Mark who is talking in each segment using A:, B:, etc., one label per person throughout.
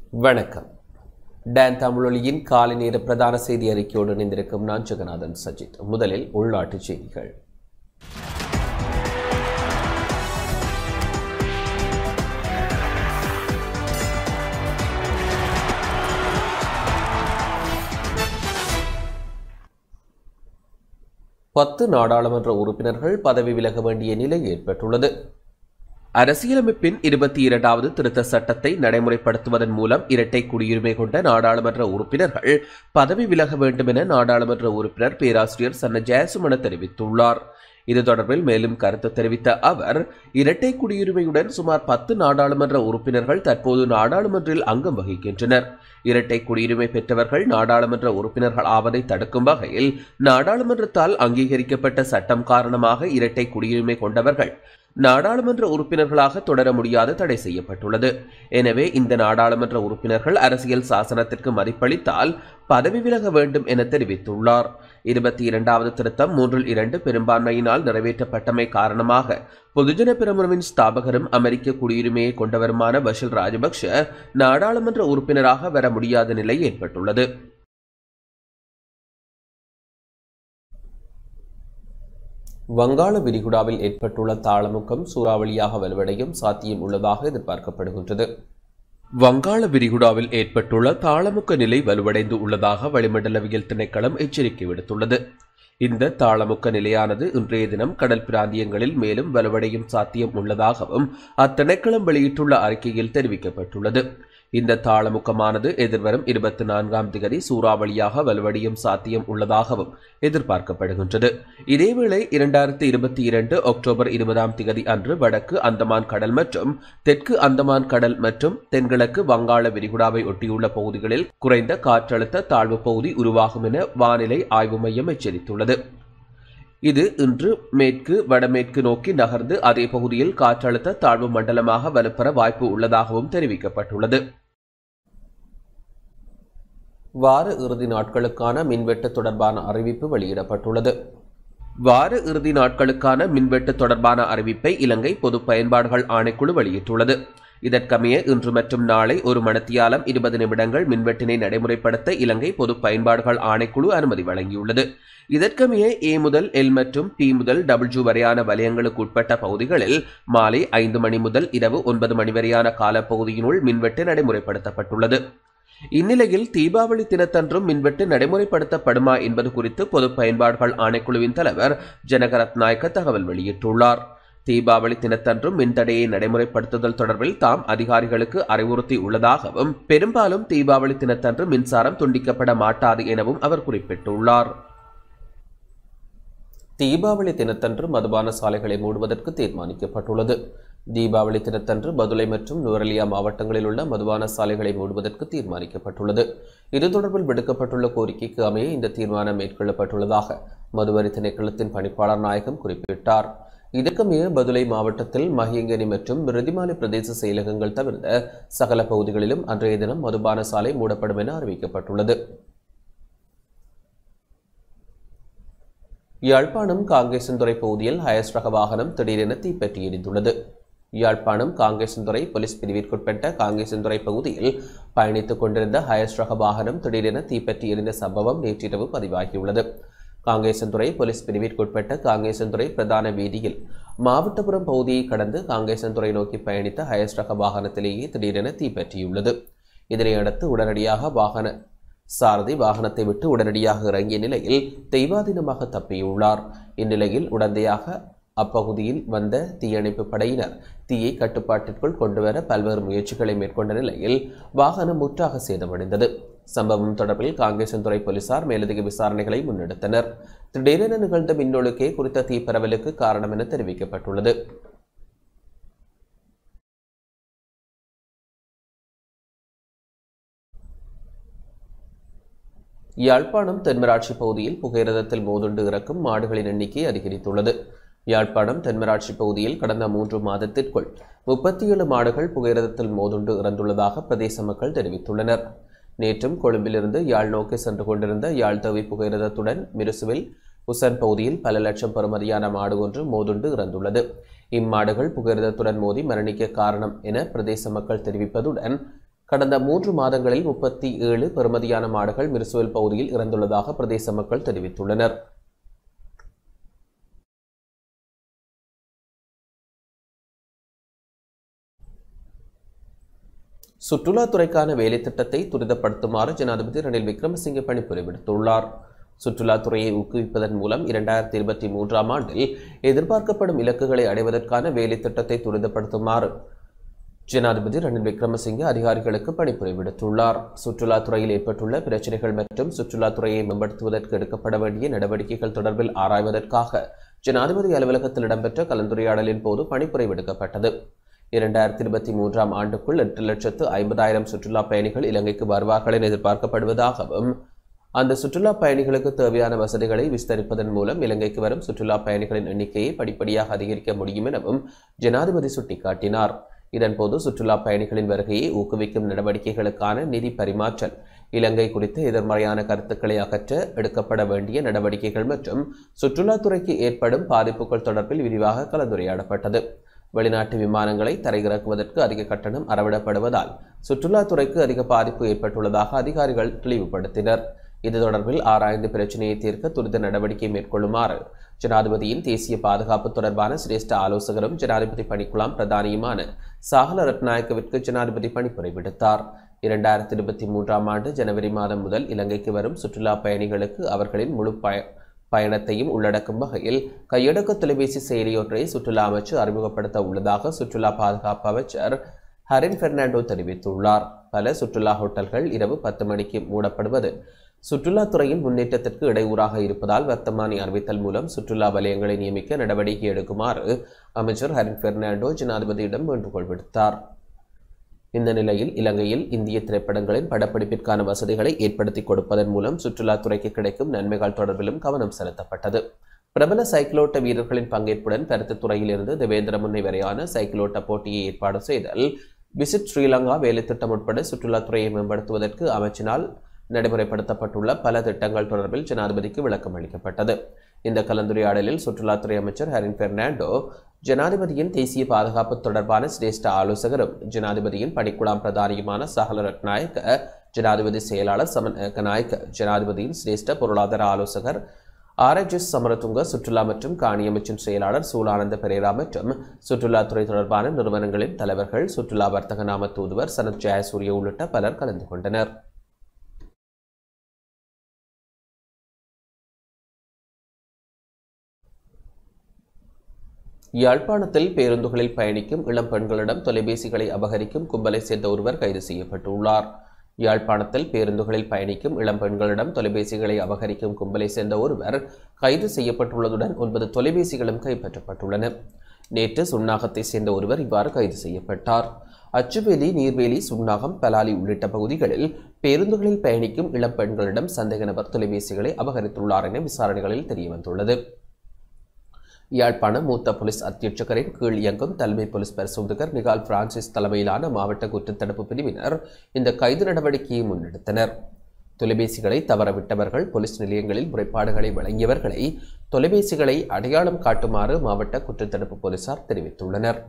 A: வணக்கம் டான் தமிழொலியின் காலை நேர பிரதான செய்தி அறிக்கையோடு இணைந்திருக்கும் நான் ஜெகநாதன் சஜித் முதலில் உள்நாட்டுச் செய்திகள் பத்து நாடாளுமன்ற உறுப்பினர்கள் பதவி விலக வேண்டிய நிலை ஏற்பட்டுள்ளது அரசியலமைப்பின் இருபத்தி இரண்டாவது திருத்த சட்டத்தை நடைமுறைப்படுத்துவதன் மூலம் இரட்டை குடியுரிமை கொண்ட நாடாளுமன்ற உறுப்பினர்கள் பதவி விலக வேண்டும் என நாடாளுமன்ற உறுப்பினர் பேராசிரியர் சன்ன ஜெயசுமன தெரிவித்துள்ளார் இது தொடர்பில் மேலும் கருத்து தெரிவித்த அவர் இரட்டை குடியுரிமையுடன் சுமார் பத்து நாடாளுமன்ற உறுப்பினர்கள் தற்போது நாடாளுமன்றில் அங்கம் வகிக்கின்றனர் இரட்டை குடியுரிமை பெற்றவர்கள் நாடாளுமன்ற உறுப்பினர்கள் ஆவதை தடுக்கும் வகையில் நாடாளுமன்றத்தால் அங்கீகரிக்கப்பட்ட சட்டம் காரணமாக இரட்டை குடியுரிமை கொண்டவர்கள் நாடாளுமன்ற உறுப்பினர்களாக தொடர முடியாது தடை செய்யப்பட்டுள்ளது எனவே இந்த நாடாளுமன்ற உறுப்பினர்கள் அரசியல் சாசனத்திற்கு மதிப்பளித்தால் பதவி விலக வேண்டும் என தெரிவித்துள்ளார் இருபத்தி இரண்டாவது திருத்தம் மூன்றில் இரண்டு பெரும்பான்மையினால் நிறைவேற்றப்பட்டமை காரணமாக பொதுஜன பிரமுனவின் ஸ்தாபகரும் அமெரிக்க குடியுரிமையை கொண்டவருமான பஷில் ராஜபக்ஷ நாடாளுமன்ற உறுப்பினராக வர முடியாத நிலை ஏற்பட்டுள்ளது வங்காள விரிகுடாவில் ஏற்பட்டுள்ள தாளமுக்கம் சூறாவளியாக வலுவடையும் சாத்தியம் உள்ளதாக எதிர்பார்க்கப்படுகின்றது வங்காள விரிகுடாவில் ஏற்பட்டுள்ள தாளமுக்க நிலை வலுவடைந்து உள்ளதாக வளிமண்டலவியல் திணைக்களம் எச்சரிக்கை விடுத்துள்ளது இந்த தாளமுக்க நிலையானது இன்றைய தினம் கடல் பிராந்தியங்களில் மேலும் வலுவடையும் சாத்தியம் உள்ளதாகவும் அத்திணைக்களம் வெளியிட்டுள்ள அறிக்கையில் தெரிவிக்கப்பட்டுள்ளது இந்த தாளமுக்கமானது எதிர்வரும் இருபத்தி நான்காம் திகதி சூறாவளியாக வலுவடையும் சாத்தியம் உள்ளதாகவும் எதிர்பார்க்கப்படுகின்றது இதேவேளை இரண்டாயிரத்தி இருபத்தி இரண்டு அக்டோபர் இருபதாம் திகதி அன்று வடக்கு அந்தமான் கடல் மற்றும் தெற்கு அந்தமான் கடல் மற்றும் தென்கிழக்கு வங்காள விரிகுடாவை ஒட்டியுள்ள பகுதிகளில் குறைந்த காற்றழுத்த தாழ்வு பகுதி உருவாகும் என வானிலை ஆய்வு மையம் எச்சரித்துள்ளது இது இன்று மேற்கு வடமேற்கு நோக்கி நகர்ந்து அதே பகுதியில் காற்றழுத்த தாழ்வு மண்டலமாக வலுப்பெற வாய்ப்பு உள்ளதாகவும் தெரிவிக்கப்பட்டுள்ளது வார இறுதி நாட்களுக்கான மின்வெட்டு தொடர்பான அறிவிப்பு வெளியிடப்பட்டுள்ளது வார இறுதி நாட்களுக்கான மின்வெட்டு தொடர்பான அறிவிப்பை இலங்கை பொது பயன்பாடுகள் ஆணைக்குழு வெளியிட்டுள்ளது இதற்கமைய இன்று மற்றும் நாளை ஒரு மணத்தியாலம் இருபது நிமிடங்கள் மின்வெட்டினை நடைமுறைப்படுத்த இலங்கை பொது பயன்பாடுகள் ஆணைக்குழு அனுமதி வழங்கியுள்ளது இதற்கமைய ஏ முதல் எல் மற்றும் பி முதல் டபிள்யூ வரையான வலயங்களுக்கு உட்பட்ட பகுதிகளில் மாலை ஐந்து மணி முதல் இரவு ஒன்பது மணி வரையான காலப்பகுதியினுள் மின்வெட்டு நடைமுறைப்படுத்தப்பட்டுள்ளது இந்நிலையில் தீபாவளி தினத்தன்றும் மின்வெட்டு நடைமுறைப்படுத்தப்படுமா என்பது குறித்து பொது பயன்பாடுகள் ஆணைக்குழுவின் தலைவர் ஜனகரத் நாயக்க தகவல் வெளியிட்டுள்ளார் தீபாவளி தினத்தன்றும் மின்தடையை நடைமுறைப்படுத்துதல் தொடர்பில் தாம் அதிகாரிகளுக்கு அறிவுறுத்தி உள்ளதாகவும் பெரும்பாலும் தீபாவளி தினத்தன்று மின்சாரம் துண்டிக்கப்பட மாட்டாது எனவும் அவர் குறிப்பிட்டுள்ளார் தீபாவளி தினத்தன்று மதுபான சாலைகளை மூடுவதற்கு தீர்மானிக்கப்பட்டுள்ளது தீபாவளி தினத்தன்று பதுளை மற்றும் நுவரலியா மாவட்டங்களில் உள்ள மதுபான சாலைகளை மூடுவதற்கு தீர்மானிக்கப்பட்டுள்ளது இது தொடர்பில் விடுக்கப்பட்டுள்ள கோரிக்கைக்கு அமைய இந்த தீர்மானம் மேற்கொள்ளப்பட்டுள்ளதாக மதுவரி திணைக்களத்தின் பணிப்பாளர் நாயகம் குறிப்பிட்டார் இதற்கமைய பதுளை மாவட்டத்தில் மஹியங்கனி மற்றும் மிருதிமாலை பிரதேச செயலகங்கள் தவிர்த்த சகல பகுதிகளிலும் அன்றைய தினம் மதுபான சாலை மூடப்படும் என அறிவிக்கப்பட்டுள்ளது யாழ்ப்பாணம் காங்கேசன்துறை பகுதியில் ஹயஸ் ரக வாகனம் திடீரென தீப்பற்றி எரிந்துள்ளது யாழ்ப்பாணம் காங்கேசன்துறை போலீஸ் பிரிவிற்குட்பட்ட காங்கேசன்துறை பகுதியில் பயணித்துக் கொண்டிருந்த ஹயஸ் ரக வாகனம் திடீரென தீப்பற்றி எரிந்த சம்பவம் நேற்றிரவு பதிவாகியுள்ளது காங்கேசன்துறை போலீஸ் பிரிவிற்குட்பட்ட காங்கேசன்துறை பிரதான வீதியில் மாவட்டபுரம் பகுதியை கடந்து காங்கேசன்துறை நோக்கி பயணித்த ஹயஸ் ரக வாகனத்திலேயே திடீரென தீப்பற்றியுள்ளது இதனையடுத்து உடனடியாக வாகன சாரதி வாகனத்தை விட்டு உடனடியாக இறங்கிய நிலையில் தெய்வாதீனமாக தப்பியுள்ளார் இந்நிலையில் உடந்தையாக அப்பகுதியில் வந்த தீயணைப்பு படையினர் தீயை கட்டுப்பாட்டிற்குள் கொண்டுவர பல்வேறு முயற்சிகளை மேற்கொண்ட நிலையில் வாகனம் முற்றாக சேதமடைந்தது சம்பவம் தொடர்பில் காங்கேசன்துறை போலீசார் மேலதிக விசாரணைகளை முன்னெடுத்தனர் திடீரென நிகழ்ந்த மின்னொழுக்கே குறித்த தீப்பரவலுக்கு காரணம் என தெரிவிக்கப்பட்டுள்ளது யாழ்ப்பாணம் தென்மராட்சி பகுதியில் புகையிரதத்தில் மோதுண்டு இறக்கும் மாடுகளின் எண்ணிக்கை அதிகரித்துள்ளது யாழ்ப்பாணம் தென்மராட்சி பகுதியில் கடந்த மூன்று மாதத்திற்குள் முப்பத்தி ஏழு மாடுகள் புகையிரதத்தில் மோதுண்டு இறந்துள்ளதாக பிரதேச மக்கள் தெரிவித்துள்ளனர் நேற்றும் கொழும்பிலிருந்து யாழ் நோக்கி சென்று கொண்டிருந்த யாழ் தவி புகையிரதத்துடன் மிருசுவில் உசன் பகுதியில் பல லட்சம் பெறுமதியான மாடு ஒன்று மோதுண்டு இறந்துள்ளது இம்மாடுகள் புகையிரதத்துடன் மோதி மரணிக்க காரணம் என பிரதேச மக்கள் தெரிவிப்பதுடன் கடந்த மூன்று மாதங்களில் முப்பத்தி ஏழு பெறுமதியான மாடுகள் மிர்சுவல் பகுதியில் இறந்துள்ளதாக பிரதேச மக்கள் தெரிவித்துள்ளனர் சுற்றுலாத்துறைக்கான வேலை திட்டத்தை துரிதப்படுத்துமாறு ஜனாதிபதி ரணில் விக்ரமசிங்கே பணிப்புரை விடுத்துள்ளார் சுற்றுலாத்துறையை ஊக்குவிப்பதன் மூலம் இரண்டாயிரத்தி இருபத்தி மூன்றாம் ஆண்டில் எதிர்பார்க்கப்படும் இலக்குகளை அடைவதற்கான வேலை திட்டத்தை துரிதப்படுத்துமாறு ஜனாதிபதி ரணில் விக்ரமசிங்கே அதிகாரிகளுக்கு பணிப்புரை விடுத்துள்ளார் சுற்றுலாத்துறையில் ஏற்பட்டுள்ள பிரச்சினைகள் மற்றும் சுற்றுலாத்துறையை மேம்படுத்துவதற்கு எடுக்கப்பட வேண்டிய நடவடிக்கைகள் தொடர்பில் ஆராய்வதற்காக ஜனாதிபதி அலுவலகத்தில் இடம்பெற்ற கலந்துரையாடலின் போது பணிப்புரை விடுக்கப்பட்டது இரண்டாயிரத்தி இருபத்தி மூன்றாம் ஆண்டுக்குள் எட்டு லட்சத்து ஐம்பதாயிரம் சுற்றுலா பயணிகள் இலங்கைக்கு வருவார்கள் என எதிர்பார்க்கப்படுவதாகவும் அந்த சுற்றுலா பயணிகளுக்கு தேவையான வசதிகளை விஸ்தரிப்பதன் மூலம் இலங்கைக்கு வரும் சுற்றுலா பயணிகளின் எண்ணிக்கையை படிப்படியாக அதிகரிக்க முடியும் எனவும் ஜனாதிபதி சுட்டிக்காட்டினார் இதன்போது சுற்றுலா பயணிகளின் வருகையை ஊக்குவிக்கும் நடவடிக்கைகளுக்கான நிதி பரிமாற்றல் இலங்கை குறித்த எதிர்மறையான கருத்துக்களை அகற்ற எடுக்கப்பட வேண்டிய நடவடிக்கைகள் மற்றும் சுற்றுலாத்துறைக்கு ஏற்படும் பாதிப்புகள் தொடர்பில் விரிவாக கலந்துரையாடப்பட்டது வெளிநாட்டு விமானங்களை தரையிறக்குவதற்கு அதிக கட்டணம் அறவிடப்படுவதால் சுற்றுலாத்துறைக்கு அதிக பாதிப்பு ஏற்பட்டுள்ளதாக அதிகாரிகள் தெளிவுபடுத்தினர் இது தொடர்பில் ஆராய்ந்து பிரச்சினையை தீர்க்க துரித நடவடிக்கை மேற்கொள்ளுமாறு ஜனாதிபதியின் தேசிய பாதுகாப்பு தொடர்பான சிரேஷ்ட ஆலோசகரும் ஜனாதிபதி பணிக்குழாம் பிரதானியுமான சாகல ரத்நாயக்கவிற்கு ஜனாதிபதி பணிப்புரை விடுத்தார் இரண்டாயிரத்தி இருபத்தி மூன்றாம் ஆண்டு ஜனவரி மாதம் முதல் இலங்கைக்கு வரும் சுற்றுலா பயணிகளுக்கு அவர்களின் முழு பய பயணத்தையும் உள்ளடக்கும் வகையில் கையடக்க தொலைபேசி செயலியொன்றை சுற்றுலா அமைச்சு அறிமுகப்படுத்த உள்ளதாக சுற்றுலா பாதுகாப்பு அமைச்சர் ஹரின் பெர்னாண்டோ தெரிவித்துள்ளார் பல சுற்றுலா ஹோட்டல்கள் இரவு பத்து மணிக்கு மூடப்படுவது சுற்றுலாத்துறையின் முன்னேற்றத்திற்கு இடையூறாக இருப்பதால் வர்த்தமானி அறிவித்தல் மூலம் சுற்றுலா வலயங்களை நியமிக்க நடவடிக்கை எடுக்குமாறு அமைச்சர் ஹரின் பெர்னாண்டோ ஜனாதிபதியிடம் வேண்டுகோள் விடுத்தார் இந்த நிலையில் இலங்கையில் இந்திய திரைப்படங்களின் படப்பிடிப்பிற்கான வசதிகளை ஏற்படுத்தி கொடுப்பதன் மூலம் சுற்றுலாத்துறைக்கு கிடைக்கும் நன்மைகள் தொடர்பிலும் கவனம் செலுத்தப்பட்டது பிரபல சைக்கிளோட்ட வீரர்களின் பங்கேற்புடன் பருத்தித்துறையில் இருந்து தேவேந்திர முன்னை வரையான சைக்கிளோட்ட போட்டியை ஏற்பாடு செய்தல் விசிட் ஸ்ரீலங்கா வேலைத்திட்டம் உட்பட சுற்றுலாத்துறையை மேம்படுத்துவதற்கு அமைச்சினால் நடைமுறைப்படுத்தப்பட்டுள்ள பல திட்டங்கள் தொடர்பில் ஜனாதிபதிக்கு விளக்கம் அளிக்கப்பட்டது இந்த கலந்துரையாடலில் சுற்றுலாத்துறை அமைச்சர் ஹரின் பெர்னாண்டோ ஜனாதிபதியின் தேசிய பாதுகாப்பு தொடர்பான சிரேஷ்ட ஆலோசகரும் ஜனாதிபதியின் பணிக்குழாம் பிரதானியுமான சஹல ரட்நாயக்க ஜனாதிபதி செயலாளர் சமன் நாயக்க ஜனாதிபதியின் சிரேஷ்ட பொருளாதார ஆலோசகர் ஆர்எச்எஸ் சமரதுங்க சுற்றுலா மற்றும் காணி அமைச்சின் செயலாளர் சூலானந்த பெரேரா மற்றும் சுற்றுலாத்துறை தொடர்பான நிறுவனங்களின் தலைவர்கள் சுற்றுலா வர்த்தக நாம தூதுவர் சனத் ஜெயசூரிய உள்ளிட்ட பலர் கலந்து கொண்டனர் யாழ்ப்பாணத்தில் பேருந்துகளில் பயணிக்கும் இளம் பெண்களிடம் தொலைபேசிகளை அபகரிக்கும் கும்பலை சேர்ந்த ஒருவர் கைது செய்யப்பட்டுள்ளார் யாழ்ப்பாணத்தில் பேருந்துகளில் பயணிக்கும் இளம் பெண்களிடம் தொலைபேசிகளை அபகரிக்கும் கும்பலை சேர்ந்த ஒருவர் கைது செய்யப்பட்டுள்ளதுடன் ஒன்பது தொலைபேசிகளும் கைப்பற்றப்பட்டுள்ளன நேற்று சுன்னாகத்தை சேர்ந்த ஒருவர் இவ்வாறு கைது செய்யப்பட்டார் அச்சுவேலி நீர்வேலி சுன்னாகம் பலாலி உள்ளிட்ட பகுதிகளில் பேருந்துகளில் பயணிக்கும் இளம் பெண்களிடம் சந்தேக நபர் தொலைபேசிகளை அபகரித்துள்ளார் என விசாரணைகளில் தெரியவந்துள்ளது யாழ்ப்பாணம் மூத்த போலீஸ் அத்தியட்சகரின் கீழ் இயங்கும் தலைமை போலீஸ் பரிசோதகர் நிகால் பிரான்சிஸ் தலைமையிலான மாவட்ட குற்றத்தடுப்பு பிரிவினர் இந்த கைது நடவடிக்கையை முன்னெடுத்தனர் தொலைபேசிகளை தவறவிட்டவர்கள் போலீஸ் நிலையங்களில் முறைப்பாடுகளை வழங்கியவர்களை தொலைபேசிகளை அடையாளம் காட்டுமாறு மாவட்ட குற்றத்தடுப்பு போலீசார் தெரிவித்துள்ளனர்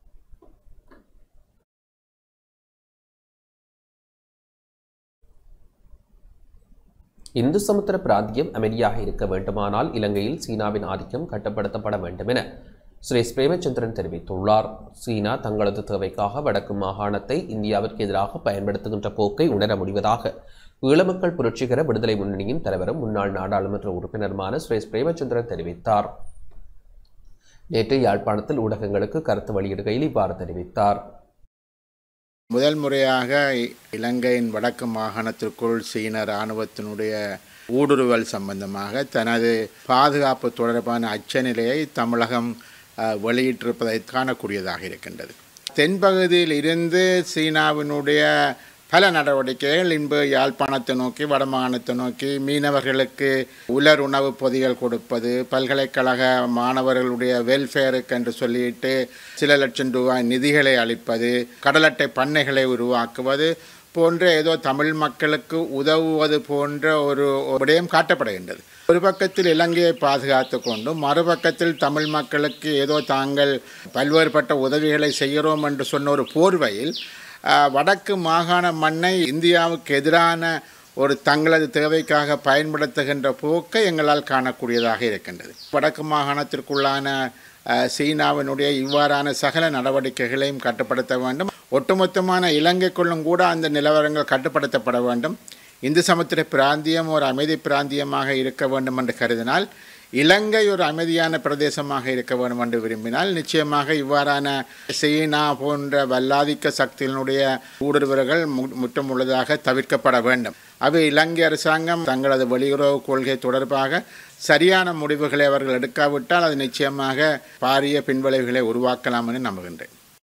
A: இந்து சமுத்திர பிராந்தியம் அமைதியாக இருக்க வேண்டுமானால் இலங்கையில் சீனாவின் ஆதிக்கம் கட்டுப்படுத்தப்பட வேண்டும் என ஸ்ரீ பிரேமச்சந்திரன் தெரிவித்துள்ளார் சீனா தங்களது தேவைக்காக வடக்கு மாகாணத்தை இந்தியாவிற்கு எதிராக பயன்படுத்துகின்ற போக்கை உணர முடிவதாக ஈழமக்கள் புரட்சிகர விடுதலை முன்னணியின் தலைவரும் முன்னாள் நாடாளுமன்ற உறுப்பினருமான ஸ்ரீ பிரேமச்சந்திரன் தெரிவித்தார் நேற்று யாழ்ப்பாணத்தில் ஊடகங்களுக்கு கருத்து வெளியிடுகையில் இவ்வாறு தெரிவித்தார்
B: முதல் முறையாக இலங்கையின் வடக்கு மாகாணத்திற்குள் சீன இராணுவத்தினுடைய ஊடுருவல் சம்பந்தமாக தனது பாதுகாப்பு தொடர்பான அச்சநிலையை தமிழகம் அஹ், வெளியிட்டிருப்பதை காணக்கூடியதாக இருக்கின்றது தென்பகுதியில் இருந்து சீனாவினுடைய பல நடவடிக்கைகள் இன்பு யாழ்ப்பாணத்தை நோக்கி வடமாகாணத்தை நோக்கி மீனவர்களுக்கு உலர் உணவு பொதிகள் கொடுப்பது பல்கலைக்கழக மாணவர்களுடைய வெல்ஃபேருக்கு என்று சொல்லிட்டு சில லட்சம் ரூபாய் நிதிகளை அளிப்பது கடலட்டை பண்ணைகளை உருவாக்குவது போன்ற ஏதோ தமிழ் மக்களுக்கு உதவுவது போன்ற ஒரு விடயம் காட்டப்படுகின்றது ஒரு பக்கத்தில் இலங்கையை பாதுகாத்து கொண்டு மறுபக்கத்தில் தமிழ் மக்களுக்கு ஏதோ தாங்கள் பல்வேறுபட்ட உதவிகளை செய்கிறோம் என்று சொன்ன ஒரு போர்வையில் அஹ், வடக்கு மாகாண மண்ணை இந்தியாவுக்கு எதிரான ஒரு தங்களது தேவைக்காக பயன்படுத்துகின்ற போக்கை எங்களால் காணக்கூடியதாக இருக்கின்றது வடக்கு மாகாணத்திற்குள்ளான அஹ், சீனாவினுடைய இவ்வாறான சகல நடவடிக்கைகளையும் கட்டுப்படுத்த வேண்டும் ஒட்டுமொத்தமான இலங்கைக்குள்ளும் கூட அந்த நிலவரங்கள் கட்டுப்படுத்தப்பட வேண்டும் இந்து சமுத்திர பிராந்தியம் ஒரு அமைதி பிராந்தியமாக இருக்க வேண்டும் என்று கருதினால் இலங்கை ஒரு அமைதியான பிரதேசமாக இருக்க வேண்டும் என்று விரும்பினால் நிச்சயமாக இவ்வாறான சீனா போன்ற வல்லாதிக்க சக்திகளினுடைய ஊடுருவல்கள் மு- முற்றும் முழுதாக தவிர்க்கப்பட வேண்டும் அவை இலங்கை அரசாங்கம் தங்களது வெளியுறவு கொள்கை தொடர்பாக சரியான முடிவுகளை அவர்கள் எடுக்காவிட்டால் அது நிச்சயமாக பாரிய பின்விளைவுகளை உருவாக்கலாம் என்று நம்புகின்றேன்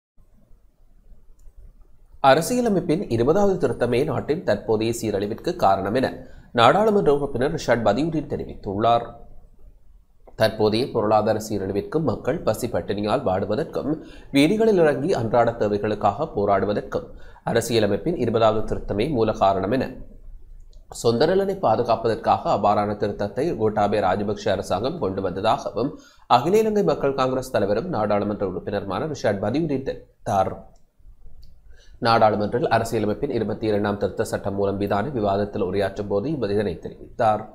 A: அரசியலமைப்பின் இருபதாவது திருத்தமே நாட்டின் தற்போதைய சீரழிவிற்கு காரணம் என நாடாளுமன்ற உறுப்பினர் ரிஷாட் பதியுதீன் தெரிவித்துள்ளார் தற்போதைய பொருளாதார சீரழிவிற்கும் மக்கள் பசி பட்டினியால் வாடுவதற்கும் வீதிகளில் இறங்கி அன்றாட தேவைகளுக்காக போராடுவதற்கும் அரசியலமைப்பின் இருபதாவது திருத்தமே மூல காரணம் என சொந்த நலனை பாதுகாப்பதற்காக அவ்வாறான திருத்தத்தை கோட்டாபே ராஜபக்ஷ அரசாங்கம் கொண்டு வந்ததாகவும் அகில இலங்கை மக்கள் காங்கிரஸ் தலைவரும் நாடாளுமன்ற உறுப்பினருமான ரிஷாட் பதியுதீன் தெரிவித்தார் நாடாளுமன்றில் அரசியலமைப்பின் இருபத்தி இரண்டாம் திருத்த சட்டம் மூலம் மீதான விவாதத்தில் உரையாற்றும் போது இவர் இதனை தெரிவித்தார்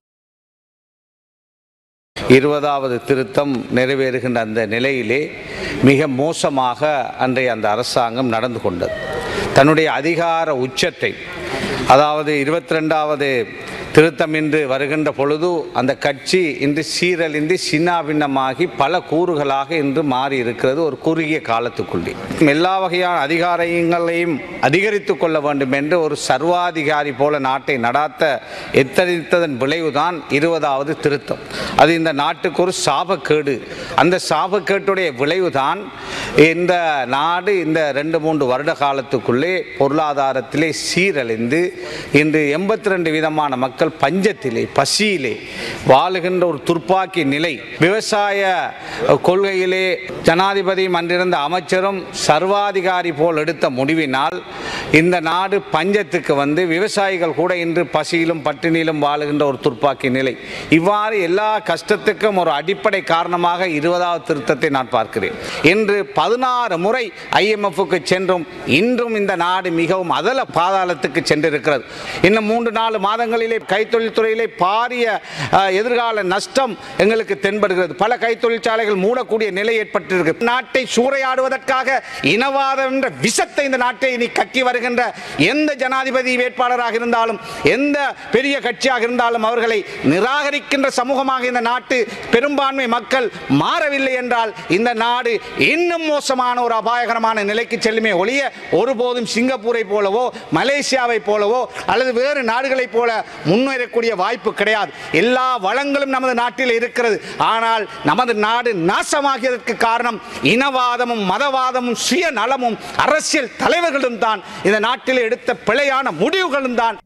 C: இருபதாவது திருத்தம் நிறைவேறுகின்ற அந்த நிலையிலே மிக மோசமாக அன்றைய அந்த அரசாங்கம் நடந்து கொண்டது தன்னுடைய அதிகார உச்சத்தை அதாவது இருபத்தி ரெண்டாவது திருத்தம் இன்று வருகின்ற பொழுது அந்த கட்சி இன்று சீரழிந்து சின்னாபின்னமாகி பல கூறுகளாக இன்று மாறி இருக்கிறது ஒரு குறுகிய காலத்துக்குள்ளே எல்லா வகையான அதிகாரங்களையும் அதிகரித்து கொள்ள வேண்டும் என்று ஒரு சர்வாதிகாரி போல நாட்டை நடாத்த எத்தனித்ததன் விளைவுதான் இருபதாவது திருத்தம் அது இந்த நாட்டுக்கு ஒரு சாபக்கேடு அந்த சாபக்கேட்டுடைய விளைவுதான் இந்த நாடு இந்த ரெண்டு மூன்று வருட காலத்துக்குள்ளே பொருளாதாரத்திலே சீரழிந்து இன்று எண்பத்தி ரெண்டு விதமான மக்கள் பஞ்சத்திலே பசியிலே வாழுகின்ற ஒரு துர்ப்பாக்கி நிலை விவசாய கொள்கையிலே ஜனாதிபதியும் அன்றிருந்த அமைச்சரும் சர்வாதிகாரி போல் எடுத்த முடிவினால் இந்த நாடு பஞ்சத்துக்கு வந்து விவசாயிகள் கூட இன்று பசியிலும் பட்டினியிலும் வாழுகின்ற ஒரு துர்ப்பாக்கி நிலை இவ்வாறு எல்லா கஷ்டத்துக்கும் ஒரு அடிப்படை காரணமாக இருபதாவது திருத்தத்தை நான் பார்க்கிறேன் இன்று பதினாறு முறை ஐஎம்எஃப்க்கு சென்றும் இன்றும் இந்த நாடு மிகவும் அதல பாதாளத்துக்கு சென்றிருக்கிறது இன்னும் மூன்று நாலு மாதங்களிலே கைத்தொழில் துறையிலே பாரிய அஹ், எதிர்கால நஷ்டம் எங்களுக்கு தென்படுகிறது பல கைத்தொழிற்சாலைகள் மூடக்கூடிய நிலை ஏற்பட்டிருக்கு நாட்டை சூறையாடுவதற்காக இனவாதம் என்ற விஷத்தை இந்த நாட்டை இனி கக்கி வருகின்ற எந்த ஜனாதிபதி வேட்பாளராக இருந்தாலும் எந்த பெரிய கட்சியாக இருந்தாலும் அவர்களை நிராகரிக்கின்ற சமூகமாக இந்த நாட்டு பெரும்பான்மை மக்கள் மாறவில்லை என்றால் இந்த நாடு இன்னும் மோசமான ஒரு அபாயகரமான நிலைக்கு செல்லுமே ஒழிய ஒருபோதும் சிங்கப்பூரை போலவோ மலேசியாவை போலவோ அல்லது வேறு நாடுகளைப் போல முன்னேறக்கூடிய வாய்ப்பு கிடையாது எல்லா வளங்களும் நமது நாட்டில் இருக்கிறது ஆனால் நமது நாடு நாசமாகியதற்கு காரணம் இனவாதமும் மதவாதமும் சுயநலமும் அரசியல் தலைவர்களும் தான் இந்த நாட்டில் எடுத்த பிழையான முடிவுகளும் தான்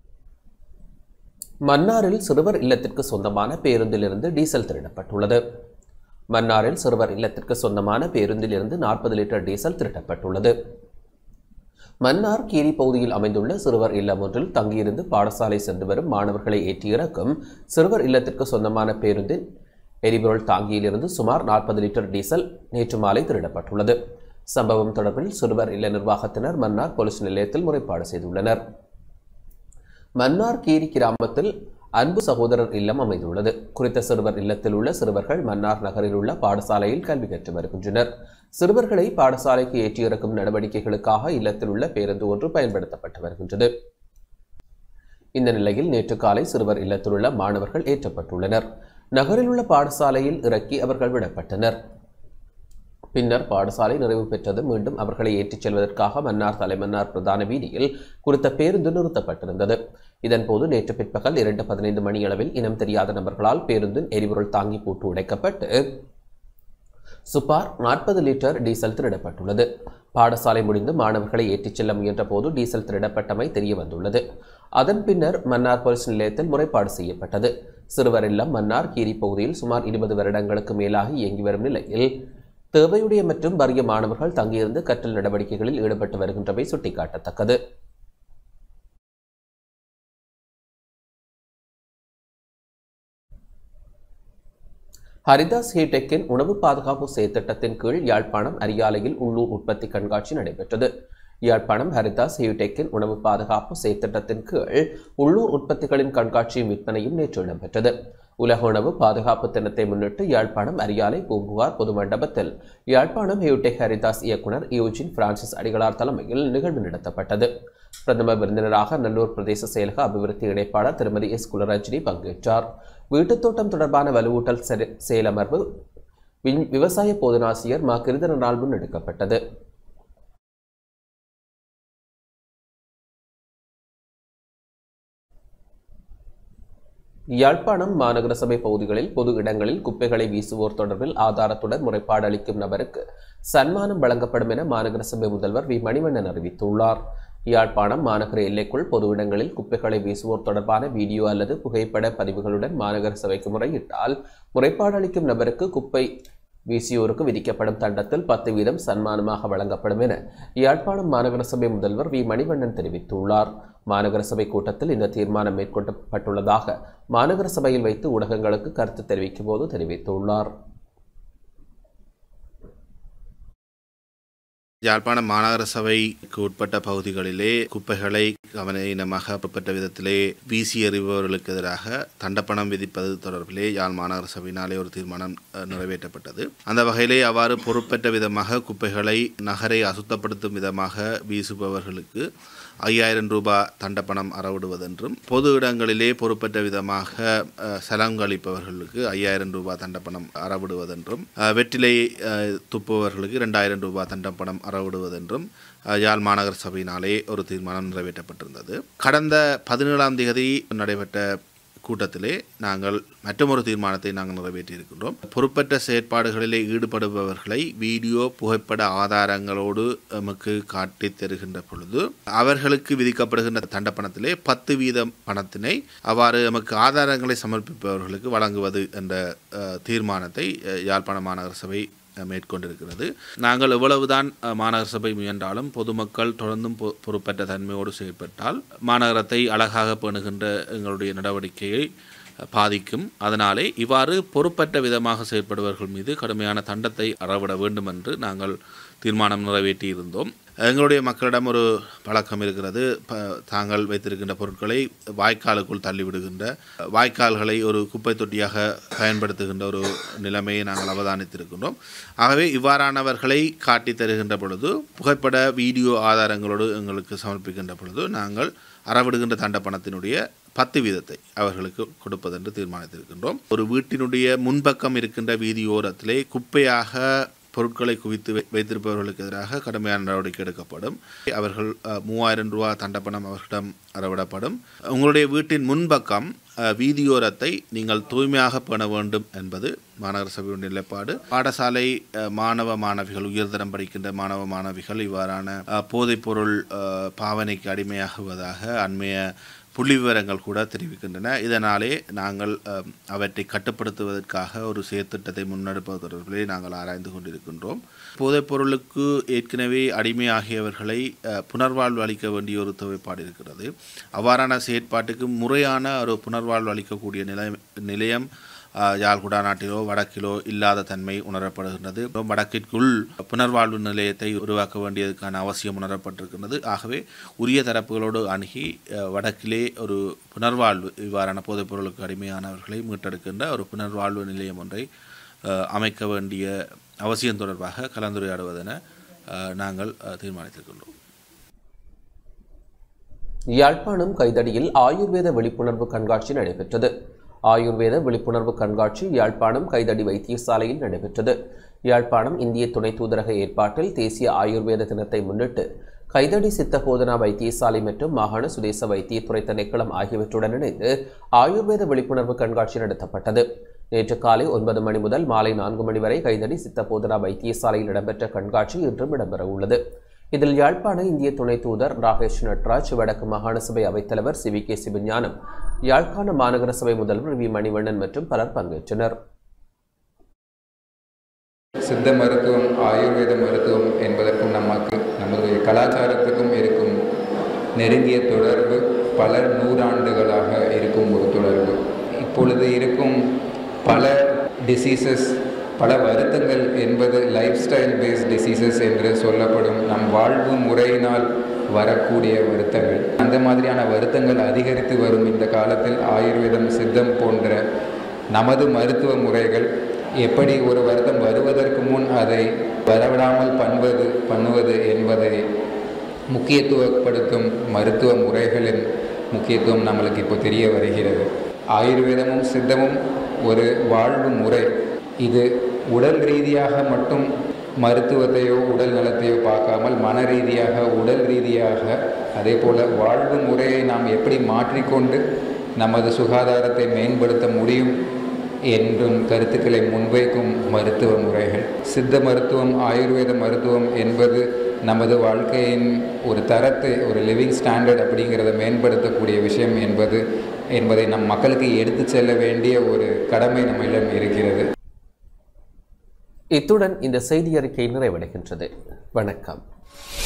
A: மன்னாரில் சிறுவர் இல்லத்திற்கு சொந்தமான பேருந்திலிருந்து டீசல் திருடப்பட்டுள்ளது மன்னாரில் சிறுவர் இல்லத்திற்கு சொந்தமான பேருந்திலிருந்து நாற்பது லிட்டர் டீசல் திருடப்பட்டுள்ளது மன்னார் கீரி பகுதியில் அமைந்துள்ள சிறுவர் இல்லம் ஒன்றில் தங்கியிருந்து பாடசாலை சென்று வரும் மாணவர்களை ஏற்றி இறக்கும் சிறுவர் இல்லத்திற்கு சொந்தமான பேருந்தின் எரிபொருள் தாங்கியிலிருந்து சுமார் நாற்பது லிட்டர் டீசல் நேற்று மாலை திருடப்பட்டுள்ளது சம்பவம் தொடர்பில் சிறுவர் இல்ல நிர்வாகத்தினர் மன்னார் போலீஸ் நிலையத்தில் முறைப்பாடு செய்துள்ளனர் மன்னார் கீரி கிராமத்தில் அன்பு சகோதரர் இல்லம் அமைந்துள்ளது குறித்த சிறுவர் இல்லத்தில் உள்ள சிறுவர்கள் மன்னார் நகரில் உள்ள பாடசாலையில் கல்வி கற்று வருகின்றனர் சிறுவர்களை பாடசாலைக்கு ஏற்றி இறக்கும் நடவடிக்கைகளுக்காக இல்லத்தில் உள்ள பேருந்து ஒன்று பயன்படுத்தப்பட்டு வருகின்றது இந்த நிலையில் நேற்று காலை சிறுவர் இல்லத்தில் உள்ள மாணவர்கள் ஏற்றப்பட்டுள்ளனர் நகரில் உள்ள பாடசாலையில் இறக்கி அவர்கள் விடப்பட்டனர் பின்னர் பாடசாலை நிறைவு பெற்றது மீண்டும் அவர்களை ஏற்றிச் செல்வதற்காக மன்னார் தலைமன்னார் பிரதான வீதியில் குறித்த பேருந்து நிறுத்தப்பட்டிருந்தது இதன்போது நேற்று பிற்பகல் இரண்டு பதினைந்து மணியளவில் இனம் தெரியாத நபர்களால் பேருந்தின் எரிபொருள் தாங்கி பூட்டு உடைக்கப்பட்டு சுமார் நாற்பது லிட்டர் டீசல் திருடப்பட்டுள்ளது பாடசாலை முடிந்து மாணவர்களை ஏற்றிச் செல்ல முயன்ற போது டீசல் திருடப்பட்டமை தெரிய வந்துள்ளது அதன் பின்னர் மன்னார் போலீஸ் நிலையத்தில் முறைப்பாடு செய்யப்பட்டது சிறுவர் இல்லம் மன்னார் கீரி பகுதியில் சுமார் இருபது வருடங்களுக்கு மேலாக இயங்கி வரும் நிலையில் தேவையுடைய மற்றும் வறிய மாணவர்கள் தங்கியிருந்து கற்றல் நடவடிக்கைகளில் ஈடுபட்டு வருகின்றமை சுட்டிக்காட்டத்தக்கது ஹரிதாஸ் ஹீடெக்கின் உணவு பாதுகாப்பு செயற்திட்டத்தின் கீழ் யாழ்ப்பாணம் அரியாலையில் உள்ளூர் உற்பத்தி கண்காட்சி நடைபெற்றது யாழ்ப்பாணம் ஹரிதாஸ் ஹியூடெக்கின் உணவு பாதுகாப்பு செயற்திட்டத்தின் கீழ் உள்ளூர் உற்பத்திகளின் கண்காட்சியும் விற்பனையும் நேற்று இடம்பெற்றது உலக உணவு பாதுகாப்பு தினத்தை முன்னிட்டு யாழ்ப்பாணம் அரியாலை பூம்புகார் பொது மண்டபத்தில் யாழ்ப்பாணம் ஹியூடெக் ஹரிதாஸ் இயக்குனர் யூஜின் பிரான்சிஸ் அடிகளார் தலைமையில் நிகழ்வு நடத்தப்பட்டது பிரதமர் விருந்தினராக நல்லூர் பிரதேச செயலக அபிவிருத்தி இணைப்பாளர் திருமதி எஸ் குலரஜினி பங்கேற்றார் வீட்டுத் தோட்டம் தொடர்பான வலுவூட்டல் செர- செயலமர்வு வி- விவசாய போதனாசிரியர் மா கிருதனால் முன்னெடுக்கப்பட்டது யாழ்ப்பாணம் மாநகர சபை பகுதிகளில் பொது இடங்களில் குப்பைகளை வீசுவோர் தொடர்பில் ஆதாரத்துடன் முறைப்பாடு அளிக்கும் நபருக்கு சன்மானம் வழங்கப்படும் என மாநகர சபை முதல்வர் வி மணிவண்ணன் அறிவித்துள்ளார் யாழ்ப்பாணம் மாநகர எல்லைக்குள் பொது இடங்களில் குப்பைகளை வீசுவோர் தொடர்பான வீடியோ அல்லது புகைப்பட பதிவுகளுடன் மாநகர சபைக்கு முறையிட்டால் முறைப்பாடு அளிக்கும் நபருக்கு குப்பை வீசியோருக்கு விதிக்கப்படும் தண்டத்தில் பத்து வீதம் சன்மானமாக வழங்கப்படும் என யாழ்ப்பாணம் மாநகர சபை முதல்வர் வி மணிவண்ணன் தெரிவித்துள்ளார் மாநகர சபை கூட்டத்தில் இந்த தீர்மானம் மேற்கொள்ளப்பட்டுள்ளதாக மாநகர சபையில் வைத்து ஊடகங்களுக்கு கருத்து தெரிவிக்கும் போது தெரிவித்துள்ளார்
D: யாழ்ப்பாணம் மாநகர சபைக்கு உட்பட்ட பகுதிகளிலே குப்பைகளை கவனீனமாக அப்பப்பட்ட விதத்திலே வீசி எறிபவர்களுக்கு எதிராக தண்டப்பணம் விதிப்பது தொடர்பிலே யாழ் மாநகர சபையினாலே ஒரு தீர்மானம் அஹ், நிறைவேற்றப்பட்டது அந்த வகையிலே அவ்வாறு பொறுப்பற்ற விதமாக குப்பைகளை நகரை அசுத்தப்படுத்தும் விதமாக வீசுபவர்களுக்கு ஐயாயிரம் ரூபாய் தண்டப்பணம் அறவிடுவதென்றும் பொது இடங்களிலே பொறுப்பற்ற விதமாக அஹ், சலம் கழிப்பவர்களுக்கு ஐயாயிரம் ரூபாய் தண்டப்பணம் அறவிடுவதென்றும் அஹ், வெற்றிலை அஹ், துப்புபவர்களுக்கு இரண்டாயிரம் ரூபாய் தண்டப்பணம் அறவிடுவதென்றும் அஹ், யாழ் மாநகர சபையினாலே ஒரு தீர்மானம் நிறைவேற்றப்பட்டிருந்தது கடந்த பதினேழாம் தேதி நடைபெற்ற கூட்டத்திலே நாங்கள் மற்றொரு தீர்மானத்தை நாங்கள் நிறைவேற்றியிருக்கின்றோம் பொறுப்பற்ற செயற்பாடுகளிலே ஈடுபடுபவர்களை வீடியோ புகைப்பட ஆதாரங்களோடு நமக்கு காட்டித் தருகின்ற பொழுது அவர்களுக்கு விதிக்கப்படுகின்ற தண்டப்பணத்திலே பத்து வீதம் பணத்தினை அவ்வாறு நமக்கு ஆதாரங்களை சமர்ப்பிப்பவர்களுக்கு வழங்குவது என்ற அஹ், தீர்மானத்தை அஹ், யாழ்ப்பாண மாநகர சபை அஹ், மேற்கொண்டிருக்கிறது நாங்கள் எவ்வளவுதான் அஹ், மாநகர சபை முயன்றாலும் பொதுமக்கள் தொடர்ந்தும் பொ- பொறுப்பற்ற தன்மையோடு செயல்பட்டால் மாநகரத்தை அழகாக பேணுகின்ற எங்களுடைய நடவடிக்கையை அஹ், பாதிக்கும் அதனாலே இவ்வாறு பொறுப்பற்ற விதமாக செயல்படுபவர்கள் மீது கடுமையான தண்டத்தை அறவிட வேண்டும் என்று நாங்கள் தீர்மானம் நிறைவேற்றியிருந்தோம் எங்களுடைய மக்களிடம் ஒரு பழக்கம் இருக்கிறது ப- தாங்கள் வைத்திருக்கின்ற பொருட்களை வாய்க்காலுக்குள் தள்ளிவிடுகின்ற வாய்க்கால்களை ஒரு குப்பை தொட்டியாக பயன்படுத்துகின்ற ஒரு நிலைமையை நாங்கள் அவதானித்திருக்கின்றோம் ஆகவே இவ்வாறானவர்களை காட்டித் தருகின்ற பொழுது புகைப்பட வீடியோ ஆதாரங்களோடு எங்களுக்கு சமர்ப்பிக்கின்ற பொழுது நாங்கள் அறவிடுகின்ற தண்ட பணத்தினுடைய பத்து வீதத்தை அவர்களுக்கு கொடுப்பதென்று தீர்மானித்திருக்கின்றோம் ஒரு வீட்டினுடைய முன்பக்கம் இருக்கின்ற வீதியோரத்திலே குப்பையாக பொருட்களை குவித்து வை- வைத்திருப்பவர்களுக்கு எதிராக கடுமையான நடவடிக்கை எடுக்கப்படும் அவர்கள் அஹ், மூவாயிரம் ரூபா தண்டப்பணம் அவர்களிடம் அறவிடப்படும் உங்களுடைய வீட்டின் முன்பக்கம் அஹ், வீதியோரத்தை நீங்கள் தூய்மையாக பேண வேண்டும் என்பது மாநகர சபையின் நிலைப்பாடு பாடசாலை அஹ், மாணவ மாணவிகள் உயர்தரம் படிக்கின்ற மாணவ மாணவிகள் இவ்வாறான அஹ், போதைப்பொருள் அஹ், பாவனைக்கு அடிமையாகுவதாக அண்மைய புள்ளி விவரங்கள் கூட தெரிவிக்கின்றன இதனாலே நாங்கள் அஹ், அவற்றை கட்டுப்படுத்துவதற்காக ஒரு செயற்திட்டத்தை முன்னெடுப்பது தொடர்பிலே நாங்கள் ஆராய்ந்து கொண்டிருக்கின்றோம் போதைப் பொருளுக்கு ஏற்கனவே அடிமையாகியவர்களை அஹ், புனர்வாழ்வு அளிக்க வேண்டிய ஒரு தேவைப்பாடு இருக்கிறது அவ்வாறான செயற்பாட்டுக்கு முறையான ஒரு புனர்வாழ்வு அளிக்கக்கூடிய நிலை நிலையம் அஹ், யாழ்குடா நாட்டிலோ வடக்கிலோ இல்லாத தன்மை உணரப்படுகின்றது அப்புறம் வடக்கிற்குள் புனர்வாழ்வு நிலையத்தை உருவாக்க வேண்டியதுக்கான அவசியம் உணரப்பட்டிருக்கின்றது ஆகவே உரிய தரப்புகளோடு அணுகி அஹ், வடக்கிலே ஒரு புனர்வாழ்வு இவ்வாறான போதைப் பொருளுக்கு அடிமையானவர்களை மீட்டெடுக்கின்ற ஒரு புனர்வாழ்வு நிலையம் ஒன்றை அஹ், அமைக்க வேண்டிய அவசியம் தொடர்பாக கலந்துரையாடுவதென அஹ், நாங்கள் அஹ், தீர்மானித்திருக்கின்றோம்
A: யாழ்ப்பாணம் கைதடியில் ஆயுர்வேத விழிப்புணர்வு கண்காட்சி நடைபெற்றது ஆயுர்வேத விழிப்புணர்வு கண்காட்சி யாழ்ப்பாணம் கைதடி வைத்தியசாலையில் நடைபெற்றது யாழ்ப்பாணம் இந்திய துணை தூதரக ஏற்பாட்டில் தேசிய ஆயுர்வேத தினத்தை முன்னிட்டு கைதடி சித்த போதனா வைத்தியசாலை மற்றும் மாகாண சுதேச வைத்தியத்துறை திணைக்களம் ஆகியவற்றுடன் இணைந்து ஆயுர்வேத விழிப்புணர்வு கண்காட்சி நடத்தப்பட்டது நேற்று காலை ஒன்பது மணி முதல் மாலை நான்கு மணி வரை கைதடி சித்த போதனா வைத்தியசாலையில் இடம்பெற்ற கண்காட்சி இன்றும் இடம்பெற உள்ளது இதில் யாழ்ப்பாண இந்திய துணை தூதர் ராகேஷ் நட்ராஜ் வடக்கு மாகாண சபை அவைத்தலைவர் சி வி கே சிவஞானம் யாழ்ப்பாண மாநகர சபை முதல்வர் வி மணிவண்ணன் மற்றும் பலர் பங்கேற்றனர்
E: சித்த மருத்துவம் ஆயுர்வேத மருத்துவம் என்பதற்கும் நமக்கு நமது கலாச்சாரத்துக்கும் இருக்கும் நெருங்கிய தொடர்பு பல நூறாண்டுகளாக இருக்கும் ஒரு தொடர்பு இப்பொழுது இருக்கும் பல டிசீசஸ் பல வருத்தங்கள் என்பது லைஃப் ஸ்டைல் பேஸ்ட் டிசீசஸ் என்று சொல்லப்படும் நம் வாழ்வு முறையினால் வரக்கூடிய வருத்தங்கள் அந்த மாதிரியான வருத்தங்கள் அதிகரித்து வரும் இந்த காலத்தில் ஆயுர்வேதம் சித்தம் போன்ற நமது மருத்துவ முறைகள் எப்படி ஒரு வருத்தம் வருவதற்கு முன் அதை வரவிடாமல் பண்ணுவது பண்ணுவது என்பதை முக்கியத்துவப்படுத்தும் மருத்துவ முறைகளின் முக்கியத்துவம் நம்மளுக்கு இப்போ தெரிய வருகிறது ஆயுர்வேதமும் சித்தமும் ஒரு வாழ்வு முறை இது உடல் ரீதியாக மட்டும் மருத்துவத்தையோ உடல் நலத்தையோ பார்க்காமல் மன ரீதியாக உடல் ரீதியாக அதே போல் வாழ்வு முறையை நாம் எப்படி மாற்றிக்கொண்டு நமது சுகாதாரத்தை மேம்படுத்த முடியும் என்றும் கருத்துக்களை முன்வைக்கும் மருத்துவ முறைகள் சித்த மருத்துவம் ஆயுர்வேத மருத்துவம் என்பது நமது வாழ்க்கையின் ஒரு தரத்தை ஒரு லிவிங் ஸ்டாண்டர்ட் அப்படிங்கிறத மேம்படுத்தக்கூடிய விஷயம் என்பது என்பதை நம் மக்களுக்கு எடுத்து செல்ல வேண்டிய ஒரு கடமை நம்மிடம் இருக்கிறது
A: இத்துடன் இந்த செய்தி அறிக்கை நிறைவடைகின்றது வணக்கம்